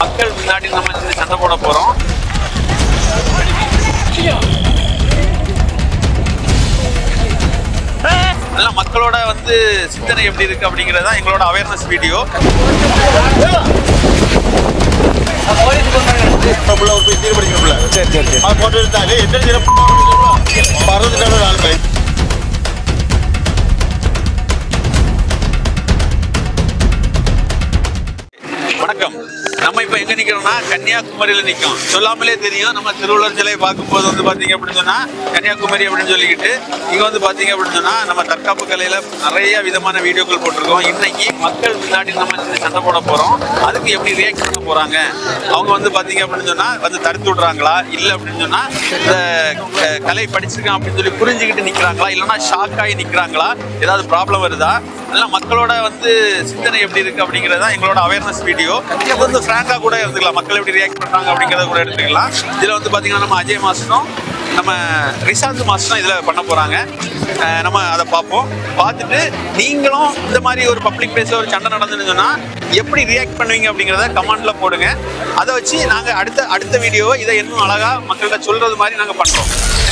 மக்கள் முன்னாடி நம்ம இந்த சண்டை போட போறோம் நல்லா மக்களோட வந்து சிந்தனை எப்படி இருக்கு அப்படிங்கறது தான் எங்களோட அவேர்னஸ் வீடியோ புள்ள ஒரு போய் சீர் படிக்கிற புள்ள சரி சரி சரி அது போட்டு இருந்தாலே என்ன செய்யற பறந்துட்டாலும் ஒரு ஆள் பை வணக்கம் நம்ம இப்ப எங்க நிக்கிறோம்னா கன்னியாகுமரியில நிக்கோம் சொல்லாமலே தெரியும் நம்ம திருவள்ளுவர் சிலையை பார்க்கும்போது வந்து பாத்தீங்க அப்படின்னு சொன்னா கன்னியாகுமரி அப்படின்னு சொல்லிக்கிட்டு இங்க வந்து பாத்தீங்க அப்படின்னு சொன்னா நம்ம தற்காப்பு கலையில நிறைய விதமான வீடியோக்கள் போட்டிருக்கோம் இன்னைக்கு மக்கள் முன்னாடி நம்ம இந்த சண்டை போட போறோம் அதுக்கு எப்படி ரியாக்ட் பண்ண போறாங்க அவங்க வந்து பாத்தீங்க அப்படின்னு சொன்னா வந்து தடுத்து விடுறாங்களா இல்ல அப்படின்னு சொன்னா இந்த அஹ், கலை படிச்சிருக்கான் அப்படின்னு சொல்லி புரிஞ்சுக்கிட்டு நிக்கிறாங்களா இல்லைன்னா ஷாக் ஆகி நிக்கிறாங்களா ஏதாவது ப்ராப்ளம் வருதா எல்லாம் மக்களோட வந்து சிந்தனை எப்படி இருக்கு அப்படிங்கறது தான் எங்களோட அவேர்னஸ் வீடியோ இது வந்து ஃப்ராங்கா கூட எடுத்துக்கலாம் மக்கள் எப்படி ரியாக்ட் பண்றாங்க அப்படிங்கறத கூட எடுத்துக்கலாம் இதுல வந்து பாத்தீங்கன்னா நம்ம அஜய் மாஸ்டரும் நம்ம ரிஷாந்த் மாஸ்டரும் இதுல பண்ண போறாங்க அஹ் நம்ம அதை பார்ப்போம் பார்த்துட்டு நீங்களும் இந்த மாதிரி ஒரு பப்ளிக் பிளேஸ்ல ஒரு சண்டை நடந்துன்னு சொன்னா எப்படி ரியாக்ட் பண்ணுவீங்க அப்படிங்கறத கமெண்ட்ல போடுங்க அதை வச்சு நாங்க அடுத்த அடுத்த வீடியோவை இதை இன்னும் அழகா மக்கள்கிட்ட சொல்றது மாதிரி நாங்க பண்றோம்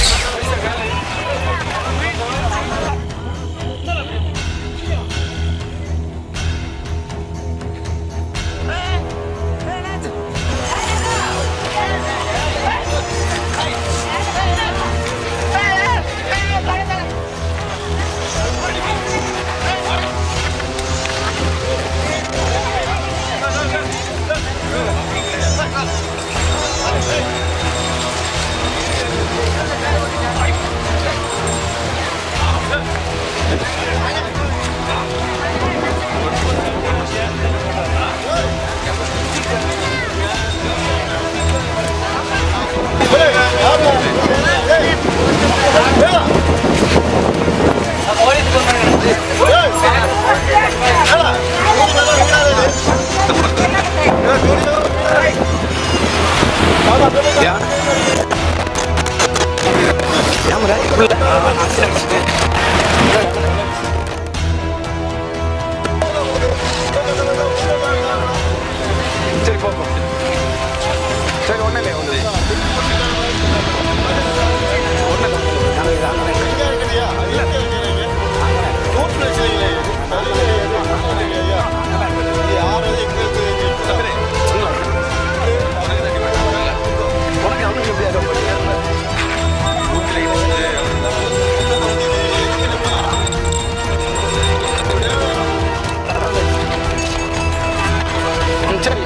சரி போ போ. சரி ஒன்றும் இல்லை ஒன்றும் இல்லை உனக்கு அவனுக்கு எப்படி அதை சரி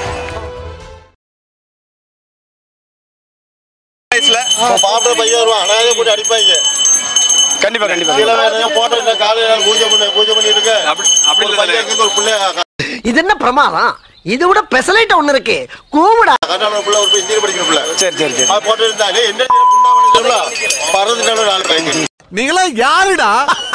வயசுல பாப்பட பையன் வருவான் அனாதை போட்டு அடிப்பாங்க கண்டிப்பா கண்டிப்பா கீழே வேற போட்டோ இந்த காலையில பூஜை பண்ணி பூஜை பண்ணிட்டு இருக்க அப்படி அப்படி ஒரு இல்லை பையன் இங்க ஒரு பிள்ளை இது என்ன பிரமாதம் இது விட பெசலைட் ஒண்ணு இருக்கு கூவுடா கர்நாடக பிள்ளை ஒரு போய் சீர் படிக்கிற பிள்ளை சரி சரி சரி அது போட்டு இருந்தாலே என்ன செய்யற புண்டா பறந்துட்டாலும் ஒரு ஆள் பையன் நீங்களா யாருடா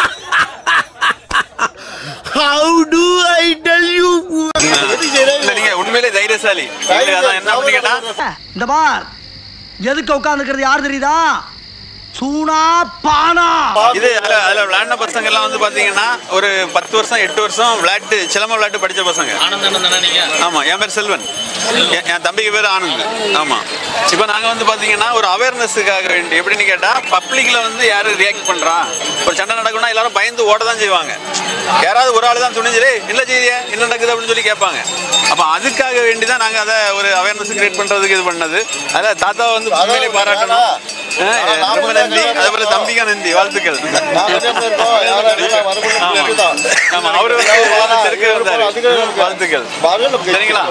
how do I tell you இல்ல நீங்க உண்மையிலே தைரியசாலி இல்ல, அதான் என்ன அப்படின்னு கேட்டா இந்த பார் எதுக்கு உட்காந்துக்கிறது யார் தெரியுதா சூனா பானா இது அதுல அதுல விளையாடின பசங்க எல்லாம் வந்து பாத்தீங்கன்னா ஒரு பத்து வருஷம் எட்டு வருஷம் விளையாட்டு சிலம்ப விளையாட்டு படிச்ச பசங்க ஆமா என் பேர் செல்வன் என் என் தம்பிக்கு பேர் ஆனந்த் ஆமா இப்போ நாங்க வந்து பாத்தீங்கன்னா ஒரு அவேர்னஸுக்காக வேண்டி எப்படின்னு கேட்டா பப்ளிக்ல வந்து யாரு ரியாக்ட் பண்றா ஒரு சண்டை நடக்கும்னா எல்லாரும் பயந்து ஓட தான் செய்வாங்க யாராவது ஒரு ஆள் தான் துணிஞ்சு என்ன செய்ய என்ன நடக்குது அப்படின்னு சொல்லி கேட்பாங்க அப்ப அதுக்காக வேண்டி தான் நாங்க அதை ஒரு அவேர்னஸ் கிரியேட் பண்றதுக்கு இது பண்ணது அதான் தாத்தா வந்து உண்மையிலே பாராட்டணும் அஹ் ரொம்ப நன்றி அதே போல தம்பிக்கா நன்றி வாழ்த்துக்கள் ஆமா அவரு வந்து தெற்கே வந்தாரு வாழ்த்துக்கள் சரிங்களா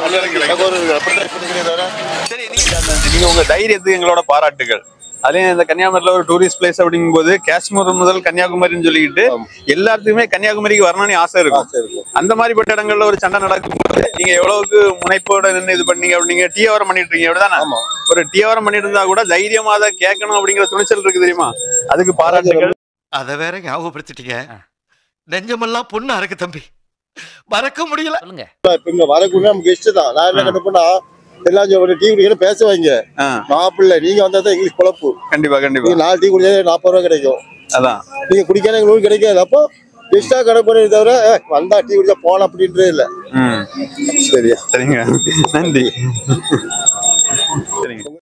சரி நீங்க நீங்க உங்க தைரியத்துக்கு எங்களோட பாராட்டுகள் அதுலயும் இந்த கன்னியாகுமரியில ஒரு டூரிஸ்ட் பிளேஸ் அப்படிங்கும்போது காஷ்மீர் முதல் கன்னியாகுமரின்னு சொல்லிக்கிட்டு எல்லாத்துக்குமே கன்னியாகுமரிக்கு வரணும்னு ஆசை இருக்கும் அந்த மாதிரிப்பட்ட இடங்கள்ல ஒரு சண்டை நடக்கும்போது நீங்க எவ்வளவுக்கு முனைப்போட நின்று இது பண்ணீங்க அப்படிங்க டீ பண்ணிட்டு இருக்கீங்க அப்படிதானே ஒரு டீ பண்ணிட்டு இருந்தா கூட தைரியமா அதை கேட்கணும் அப்படிங்கிற துணிச்சல் இருக்கு தெரியுமா அதுக்கு பாராட்டுகள் அத வேற ஞாபகப்படுத்திட்டீங்க நெஞ்சமெல்லாம் பொண்ணு அறக்கு தம்பி மறக்க முடியல இங்க வரக்கூடிய நம்ம கெஸ்ட் தான் நான் என்ன கண்டுப்பா எல்லாம் ஒரு டீ குடிக்கிற பேச வைங்க ஆ, மாப்பிள்ளை நீங்க வந்தா தான் எங்களுக்கு குழப்பு கண்டிப்பா கண்டிப்பா நீங்க நாலு டீ குடிச்சா நாற்பது ரூபா கிடைக்கும் அதான் நீங்க குடிக்காத எங்களுக்கு கிடைக்காது அப்போ எக்ஸ்ட்ரா கடை பண்ணி தவிர "ஏய், வந்தா டீ குடிச்சா போலாம் அப்படின்றே இல்ல ம் சரியா சரிங்க நன்றி சரிங்க